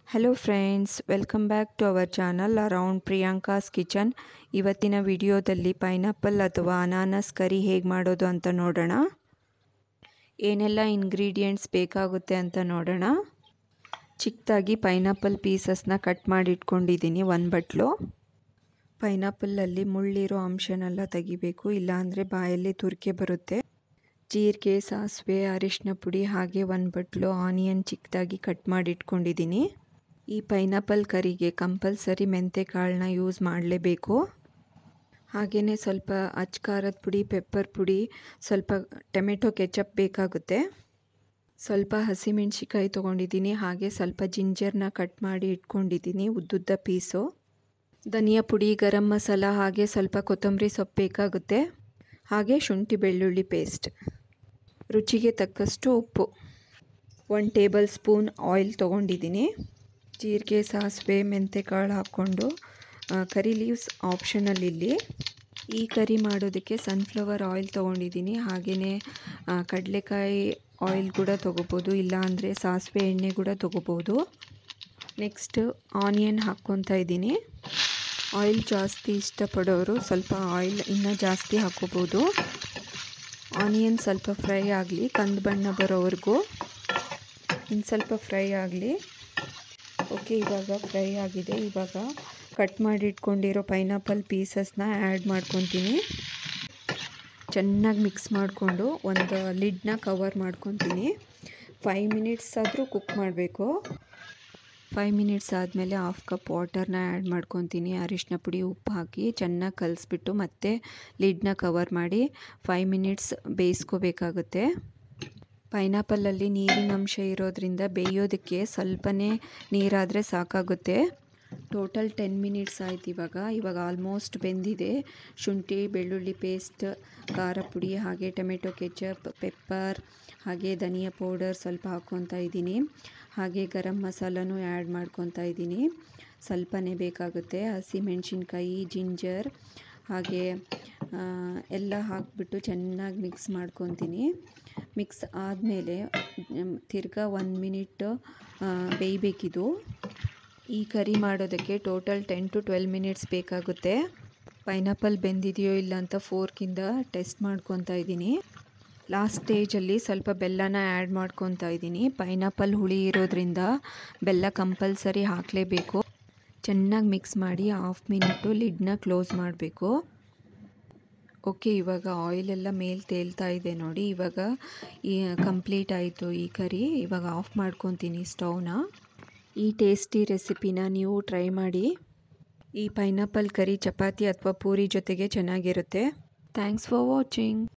hello friends welcome back to our channel around Priyanka's kitchen ಇವತ್ತಿನ ವಿಡಿಯೋದಲ್ಲಿ pineapple ಅಥವಾ ಅನಾನಸ್ ಕರಿ ಹೇಗೆ ಮಾಡೋದು ಅಂತ ನೋಡೋಣ ಏನೆಲ್ಲ ಇಂಗ್ರೀಡಿಯೆಂಟ್ಸ್ ಬೇಕಾಗುತ್ತೆ ಅಂತ ನೋಡೋಣ ಚಿಕ್ಕದಾಗಿ ಪೈನಾಪಲ್ ಪೀಸಸ್ನ ಕಟ್ ಮಾಡಿ ಇಟ್ಕೊಂಡಿದ್ದೀನಿ ಒಂದು ಬಟ್ಲು ಪೈನಾಪಲ್ಲಲ್ಲಿ ಮುಳ್ಳಿರೋ ಅಂಶನೆಲ್ಲ ತೆಗಿಬೇಕು ಇಲ್ಲಾಂದರೆ ಬಾಯಲ್ಲಿ ತುರಿಕೆ ಬರುತ್ತೆ ಜೀರಿಗೆ ಸಾಸಿವೆ ಅರಿಶಿನ ಪುಡಿ ಹಾಗೆ ಒಂದು ಬಟ್ಲು ಆನಿಯನ್ ಚಿಕ್ಕದಾಗಿ ಕಟ್ ಮಾಡಿ ಇಟ್ಕೊಂಡಿದ್ದೀನಿ ಈ ಪೈನಾಪಲ್ ಕರಿಗೆ ಕಂಪಲ್ಸರಿ ಮೆಂತೆ ಕಾಳನ್ನ ಯೂಸ್ ಮಾಡಲೇಬೇಕು ಹಾಗೆಯೇ ಸ್ವಲ್ಪ ಅಚ್ಕಾರದ ಪುಡಿ ಪೆಪ್ಪರ್ ಪುಡಿ ಸ್ವಲ್ಪ ಟೊಮೆಟೊ ಕೆಚಪ್ ಬೇಕಾಗುತ್ತೆ ಸ್ವಲ್ಪ ಹಸಿಮೆಣ್ಸಿಕಾಯಿ ತೊಗೊಂಡಿದ್ದೀನಿ ಹಾಗೆ ಸ್ವಲ್ಪ ಜಿಂಜರ್ನ ಕಟ್ ಮಾಡಿ ಇಟ್ಕೊಂಡಿದ್ದೀನಿ ಉದ್ದುದ್ದ ಪೀಸು ಧನಿಯಾ ಪುಡಿ ಗರಂ ಮಸಾಲ ಹಾಗೆ ಸ್ವಲ್ಪ ಕೊತ್ತಂಬರಿ ಸೊಪ್ಪು ಬೇಕಾಗುತ್ತೆ ಹಾಗೆ ಶುಂಠಿ ಬೆಳ್ಳುಳ್ಳಿ ಪೇಸ್ಟ್ ರುಚಿಗೆ ತಕ್ಕಷ್ಟು ಉಪ್ಪು ಒನ್ ಟೇಬಲ್ ಸ್ಪೂನ್ ಆಯಿಲ್ ತೊಗೊಂಡಿದ್ದೀನಿ ಜೀರಿಗೆ ಸಾಸಿವೆ ಮೆಂತೆಕಾಳು ಹಾಕ್ಕೊಂಡು ಕರಿ ಲೀವ್ಸ್ ಆಪ್ಷನಲ್ ಇಲ್ಲಿ ಈ ಕರಿ ಮಾಡೋದಕ್ಕೆ ಸನ್ಫ್ಲವರ್ ಆಯಿಲ್ ತೊಗೊಂಡಿದ್ದೀನಿ ಹಾಗೆಯೇ ಕಡಲೆಕಾಯಿ ಆಯಿಲ್ ಕೂಡ ತೊಗೋಬೋದು ಇಲ್ಲಾಂದರೆ ಸಾಸಿವೆ ಎಣ್ಣೆ ಕೂಡ ತೊಗೋಬೋದು ನೆಕ್ಸ್ಟ್ ಆನಿಯನ್ ಹಾಕ್ಕೊತಾ ಇದ್ದೀನಿ ಆಯಿಲ್ ಜಾಸ್ತಿ ಇಷ್ಟಪಡೋರು ಸ್ವಲ್ಪ ಆಯಿಲ್ ಇನ್ನೂ ಜಾಸ್ತಿ ಹಾಕ್ಕೋಬೋದು ಆನಿಯನ್ ಸ್ವಲ್ಪ ಫ್ರೈ ಆಗಲಿ ಕಂದು ಬಣ್ಣ ಬರೋವರೆಗೂ ಇನ್ನು ಸ್ವಲ್ಪ ಫ್ರೈ ಆಗಲಿ ಓಕೆ ಇವಾಗ ಫ್ರೈ ಆಗಿದೆ ಇವಾಗ ಕಟ್ ಮಾಡಿ ಇಟ್ಕೊಂಡಿರೋ ಪೈನಾಪಲ್ ಪೀಸಸ್ನ ಆ್ಯಡ್ ಮಾಡ್ಕೊತೀನಿ ಚೆನ್ನಾಗಿ ಮಿಕ್ಸ್ ಮಾಡಿಕೊಂಡು ಒಂದು ಲಿಡ್ನ ಕವರ್ ಮಾಡ್ಕೊತೀನಿ ಫೈವ್ ಮಿನಿಟ್ಸ್ ಆದರೂ ಕುಕ್ ಮಾಡಬೇಕು ಫೈವ್ ಮಿನಿಟ್ಸ್ ಆದಮೇಲೆ ಹಾಫ್ ಕಪ್ ವಾಟರ್ನ ಆ್ಯಡ್ ಮಾಡ್ಕೊತೀನಿ ಅರಿಶಿನ ಪುಡಿ ಉಪ್ಪು ಹಾಕಿ ಚೆನ್ನಾಗಿ ಕಲಿಸ್ಬಿಟ್ಟು ಮತ್ತೆ ಲಿಡ್ನ ಕವರ್ ಮಾಡಿ ಫೈವ್ ಮಿನಿಟ್ಸ್ ಬೇಯಿಸ್ಕೋಬೇಕಾಗುತ್ತೆ ಪೈನಾಪಲಲ್ಲಿ ನೀರಿನ ಅಂಶ ಇರೋದ್ರಿಂದ ಬೇಯೋದಕ್ಕೆ ಸ್ವಲ್ಪನೇ ನೀರಾದರೆ ಸಾಕಾಗುತ್ತೆ ಟೋಟಲ್ ಟೆನ್ ಮಿನಿಟ್ಸ್ ಆಯ್ತು ಇವಾಗ ಇವಾಗ ಆಲ್ಮೋಸ್ಟ್ ಬೆಂದಿದೆ ಶುಂಠಿ ಬೆಳ್ಳುಳ್ಳಿ ಪೇಸ್ಟ್ ಖಾರ ಪುಡಿ ಹಾಗೆ ಟೊಮೆಟೊ ಕೆಚಪ್ ಪೆಪ್ಪರ್ ಹಾಗೆ ಧನಿಯಾ ಪೌಡರ್ ಸ್ವಲ್ಪ ಹಾಕ್ಕೊತಾ ಇದ್ದೀನಿ ಹಾಗೆ ಗರಂ ಮಸಾಲನೂ ಆ್ಯಡ್ ಮಾಡ್ಕೊತಾ ಇದ್ದೀನಿ ಸ್ವಲ್ಪನೇ ಬೇಕಾಗುತ್ತೆ ಹಸಿ ಮೆಣಸಿನ್ಕಾಯಿ ಜಿಂಜರ್ ಹಾಗೆ ಎಲ್ಲ ಹಾಕಿಬಿಟ್ಟು ಚೆನ್ನಾಗಿ ಮಿಕ್ಸ್ ಮಾಡ್ಕೊತೀನಿ ಮಿಕ್ಸ್ ಆದಮೇಲೆ ತಿರ್ಗಾ ಒನ್ ಮಿನಿಟ್ ಬೇಯಬೇಕಿದು ಈ ಕರಿ ಮಾಡೋದಕ್ಕೆ total ten to twelve minutes ಬೇಕಾಗುತ್ತೆ ಪೈನಾಪಲ್ ಬೆಂದಿದೆಯೋ ಇಲ್ಲ ಅಂತ ಫೋರ್ಕಿಂದ ಟೆಸ್ಟ್ ಮಾಡ್ಕೊತಾ ಇದ್ದೀನಿ ಲಾಸ್ಟ್ ಸ್ಟೇಜಲ್ಲಿ ಸ್ವಲ್ಪ ಬೆಲ್ಲನ ಆ್ಯಡ್ ಮಾಡ್ಕೊತಾ ಇದ್ದೀನಿ ಪೈನಾಪಲ್ ಹುಳಿ ಇರೋದ್ರಿಂದ ಬೆಲ್ಲ ಕಂಪಲ್ಸರಿ ಹಾಕಲೇಬೇಕು ಚೆನ್ನಾಗಿ ಮಿಕ್ಸ್ ಮಾಡಿ ಹಾಫ್ ಮಿನಿಟು ಲಿಡ್ನ ಕ್ಲೋಸ್ ಮಾಡಬೇಕು ಓಕೆ ಇವಾಗ ಆಯಿಲೆಲ್ಲ ಮೇಲೆ ತೇಲ್ತಾ ಇದೆ ನೋಡಿ ಇವಾಗ ಈ ಕಂಪ್ಲೀಟ್ ಆಯಿತು ಈ ಕರಿ ಇವಾಗ ಆಫ್ ಮಾಡ್ಕೊತೀನಿ ಸ್ಟವ್ನ ಈ ಟೇಸ್ಟಿ ರೆಸಿಪಿನ ನೀವು ಟ್ರೈ ಮಾಡಿ ಈ ಪೈನಾಪಲ್ ಕರಿ ಚಪಾತಿ ಅಥವಾ ಪೂರಿ ಜೊತೆಗೆ ಚೆನ್ನಾಗಿರುತ್ತೆ ಥ್ಯಾಂಕ್ಸ್ ಫಾರ್ ವಾಚಿಂಗ್